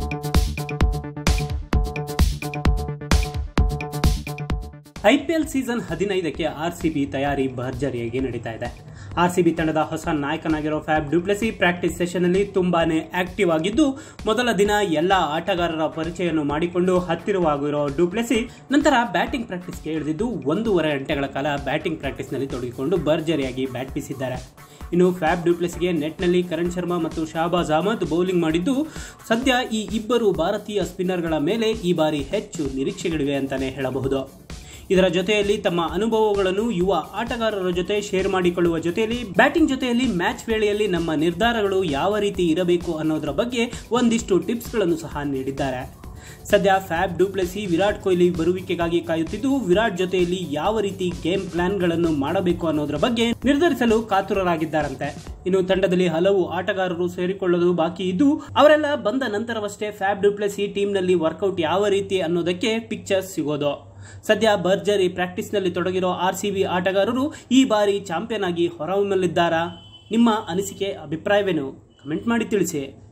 IPL season ಹದಿನೈದಕ್ಕೆ RCB ತಯಾರಿ ಭರ್ಜರಿಯಾಗಿ ನಡೀತಾ ಇದೆ ಆರ್ಸಿಬಿ ತಂಡದ ಹೊಸ ನಾಯಕನಾಗಿರೋ ಫ್ಯಾಬ್ ಡ್ಯೂಪ್ಲೆಸಿ ಪ್ರಾಕ್ಟೀಸ್ ಸೆಷನ್ ಅಲ್ಲಿ ತುಂಬಾನೇ ಆಕ್ಟಿವ್ ಆಗಿದ್ದು ಮೊದಲ ದಿನ ಎಲ್ಲ ಆಟಗಾರರ ಪರಿಚಯವನ್ನು ಮಾಡಿಕೊಂಡು ಹತ್ತಿರವಾಗಿರೋ ಡ್ಯೂಪ್ಲೆಸಿ ನಂತರ ಬ್ಯಾಟಿಂಗ್ ಪ್ರಾಕ್ಟೀಸ್ಗೆ ಇಳಿದಿದ್ದು ಒಂದೂವರೆ ಗಂಟೆಗಳ ಕಾಲ ಬ್ಯಾಟಿಂಗ್ ಪ್ರಾಕ್ಟೀಸ್ನಲ್ಲಿ ತೊಡಗಿಕೊಂಡು ಭರ್ಜರಿಯಾಗಿ ಬ್ಯಾಟ್ ಬೀಸಿದ್ದಾರೆ ಇನ್ನು ಫ್ಯಾಬ್ ಡ್ಯೂಪ್ಲೆಸ್ಗೆ ನೆಟ್ನಲ್ಲಿ ಕರಣ್ ಶರ್ಮಾ ಮತ್ತು ಶಹಬಾಜ್ ಅಹಮದ್ ಬೌಲಿಂಗ್ ಮಾಡಿದ್ದು ಸದ್ಯ ಈ ಇಬ್ಬರು ಭಾರತೀಯ ಸ್ಪಿನ್ನರ್ಗಳ ಮೇಲೆ ಈ ಬಾರಿ ಹೆಚ್ಚು ನಿರೀಕ್ಷೆಗಳಿವೆ ಅಂತಾನೆ ಹೇಳಬಹುದು ಇದರ ಜೊತೆಯಲ್ಲಿ ತಮ್ಮ ಅನುಭವಗಳನ್ನು ಯುವ ಆಟಗಾರರ ಜೊತೆ ಶೇರ್ ಮಾಡಿಕೊಳ್ಳುವ ಜೊತೆಯಲ್ಲಿ ಬ್ಯಾಟಿಂಗ್ ಜೊತೆಯಲ್ಲಿ ಮ್ಯಾಚ್ ವೇಳೆಯಲ್ಲಿ ನಮ್ಮ ನಿರ್ಧಾರಗಳು ಯಾವ ರೀತಿ ಇರಬೇಕು ಅನ್ನೋದರ ಬಗ್ಗೆ ಒಂದಿಷ್ಟು ಟಿಪ್ಸ್ಗಳನ್ನು ಸಹ ನೀಡಿದ್ದಾರೆ ಸದ್ಯ ಫ್ಯಾಬ್ ಡೂಪ್ಲೆಸಿ ವಿರಾಟ್ ಕೊಹ್ಲಿ ಬರುವಿಕೆಗಾಗಿ ಕಾಯುತ್ತಿದ್ದು ವಿರಾಟ್ ಜೊತೆಯಲ್ಲಿ ಯಾವ ರೀತಿ ಗೇಮ್ ಪ್ಲಾನ್ಗಳನ್ನು ಮಾಡಬೇಕು ಅನ್ನೋದರ ಬಗ್ಗೆ ನಿರ್ಧರಿಸಲು ಕಾತುರರಾಗಿದ್ದಾರಂತೆ ಇನ್ನು ತಂಡದಲ್ಲಿ ಹಲವು ಆಟಗಾರರು ಸೇರಿಕೊಳ್ಳಲು ಬಾಕಿ ಇದ್ದು ಅವರೆಲ್ಲ ಬಂದ ನಂತರವಷ್ಟೇ ಫ್ಯಾಬ್ ಡೂಪ್ಲೆಸಿ ಟೀಮ್ನಲ್ಲಿ ವರ್ಕೌಟ್ ಯಾವ ರೀತಿ ಅನ್ನೋದಕ್ಕೆ ಪಿಕ್ಚರ್ಸ್ ಸಿಗೋದು ಸದ್ಯ ಭರ್ಜರಿ ಪ್ರಾಕ್ಟೀಸ್ನಲ್ಲಿ ತೊಡಗಿರೋ ಆರ್ಸಿಬಿ ಆಟಗಾರರು ಈ ಬಾರಿ ಚಾಂಪಿಯನ್ ಆಗಿ ಹೊರಹೊಮ್ಮಲಿದ್ದಾರಾ ನಿಮ್ಮ ಅನಿಸಿಕೆ ಅಭಿಪ್ರಾಯವೇನು ಕಮೆಂಟ್ ಮಾಡಿ ತಿಳಿಸಿ